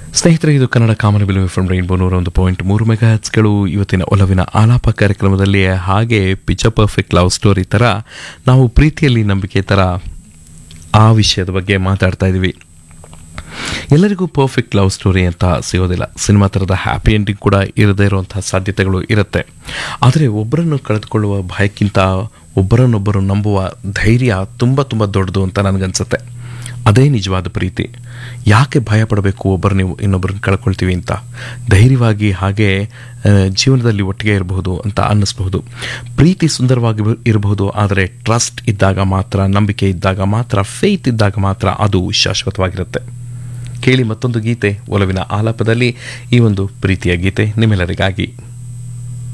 ಸ್ನೇಹಿತರೆ ಇದು Kannada ಕಾಮನಬಿಲು F rainbow ನೂರ ಒಂದು ಪಾಯಿಂಟ್ ಮೂರು ಮೆಗಾ ಹ್ಯಾಟ್ಸ್ಗಳು ಇವತ್ತಿನ ಒಲವಿನ ಆಲಾಪ ಕಾರ್ಯಕ್ರಮದಲ್ಲಿ ಹಾಗೆ ಪಿಚ ಪರ್ಫೆಕ್ಟ್ ಲವ್ ಸ್ಟೋರಿ ಥರ ನಾವು ಪ್ರೀತಿಯಲ್ಲಿ ನಂಬಿಕೆ ಥರ ಆ ವಿಷಯದ ಬಗ್ಗೆ ಮಾತಾಡ್ತಾ ಇದ್ದೀವಿ ಎಲ್ಲರಿಗೂ ಪರ್ಫೆಕ್ಟ್ ಲವ್ ಸ್ಟೋರಿ ಅಂತ ಸಿಗೋದಿಲ್ಲ ಸಿನಿಮಾ ಥರದ ಹ್ಯಾಪಿ ಎಂಡಿಂಗ್ ಕೂಡ ಇರದೇ ಇರುವಂತಹ ಸಾಧ್ಯತೆಗಳು ಇರುತ್ತೆ ಆದರೆ ಒಬ್ಬರನ್ನು ಕಳೆದುಕೊಳ್ಳುವ ಭಯಕ್ಕಿಂತ ಒಬ್ಬರನ್ನೊಬ್ಬರು ನಂಬುವ ಧೈರ್ಯ ತುಂಬ ತುಂಬ ದೊಡ್ಡದು ಅಂತ ನನಗನ್ಸುತ್ತೆ ಅದೇ ನಿಜವಾದ ಪ್ರೀತಿ ಯಾಕೆ ಭಯ ಪಡಬೇಕು ಒಬ್ಬರು ನೀವು ಇನ್ನೊಬ್ಬರನ್ನ ಕಳ್ಕೊಳ್ತೀವಿ ಅಂತ ಧೈರ್ಯವಾಗಿ ಹಾಗೆ ಆ, ಜೀವನದಲ್ಲಿ ಒಟ್ಟಿಗೆ ಇರಬಹುದು ಅಂತ ಅನ್ನಿಸ್ಬಹುದು ಪ್ರೀತಿ ಸುಂದರವಾಗಿ ಇರಬಹುದು ಆದರೆ ಟ್ರಸ್ಟ್ ಇದ್ದಾಗ ಮಾತ್ರ ನಂಬಿಕೆ ಇದ್ದಾಗ ಮಾತ್ರ ಫೇತ್ ಇದ್ದಾಗ ಮಾತ್ರ ಅದು ಶಾಶ್ವತವಾಗಿರುತ್ತೆ ಕೇಳಿ ಮತ್ತೊಂದು ಗೀತೆ ಒಲವಿನ ಆಲಾಪದಲ್ಲಿ ಈ ಒಂದು ಪ್ರೀತಿಯ ಗೀತೆ ನಿಮ್ಮೆಲ್ಲರಿಗಾಗಿ